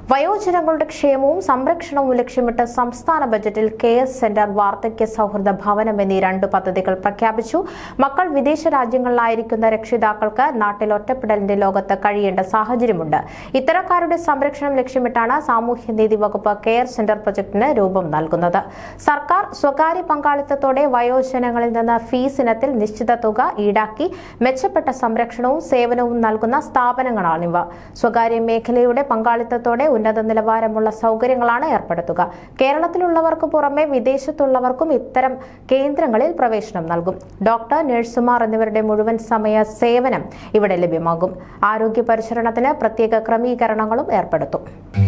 വയോജനങ്ങളുടെ ക്ഷേമവും സംരക്ഷണവും ലക്ഷ്യമിട്ട് സംസ്ഥാന ബജറ്റിൽ കെ എസ് സെന്റർ വാർദ്ധക്യ സൗഹൃദ ഭവനം എന്നീ രണ്ട് പദ്ധതികൾ പ്രഖ്യാപിച്ചു മക്കൾ വിദേശ രാജ്യങ്ങളിലായിരിക്കുന്ന രക്ഷിതാക്കൾക്ക് നാട്ടിൽ ഒറ്റപ്പെടലിന്റെ ലോകത്ത് കഴിയേണ്ട സാഹചര്യമുണ്ട് ഇത്തരക്കാരുടെ സംരക്ഷണം ലക്ഷ്യമിട്ടാണ് സാമൂഹ്യനീതി വകുപ്പ് കെയർ സെന്റർ പ്രൊജക്ടിന് രൂപം നൽകുന്നത് സർക്കാർ സ്വകാര്യ പങ്കാളിത്തത്തോടെ വയോജനങ്ങളിൽ നിന്ന് ഫീസ് ഇനത്തിൽ നിശ്ചിത തുക ഈടാക്കി മെച്ചപ്പെട്ട സംരക്ഷണവും സേവനവും നൽകുന്ന സ്ഥാപനങ്ങളാണിവ സ്വകാര്യ മേഖലയുടെ പങ്കാളിത്തത്തോടെ ഉന്നത നിലവാരമുള്ള സൗകര്യങ്ങളാണ് ഏർപ്പെടുത്തുക കേരളത്തിലുള്ളവർക്ക് പുറമെ വിദേശത്തുള്ളവർക്കും ഇത്തരം കേന്ദ്രങ്ങളിൽ പ്രവേശനം നൽകും ഡോക്ടർ നഴ്സുമാർ എന്നിവരുടെ മുഴുവൻ സമയ സേവനം ഇവിടെ ലഭ്യമാകും ആരോഗ്യ പരിചരണത്തിന് പ്രത്യേക ക്രമീകരണങ്ങളും ഏർപ്പെടുത്തും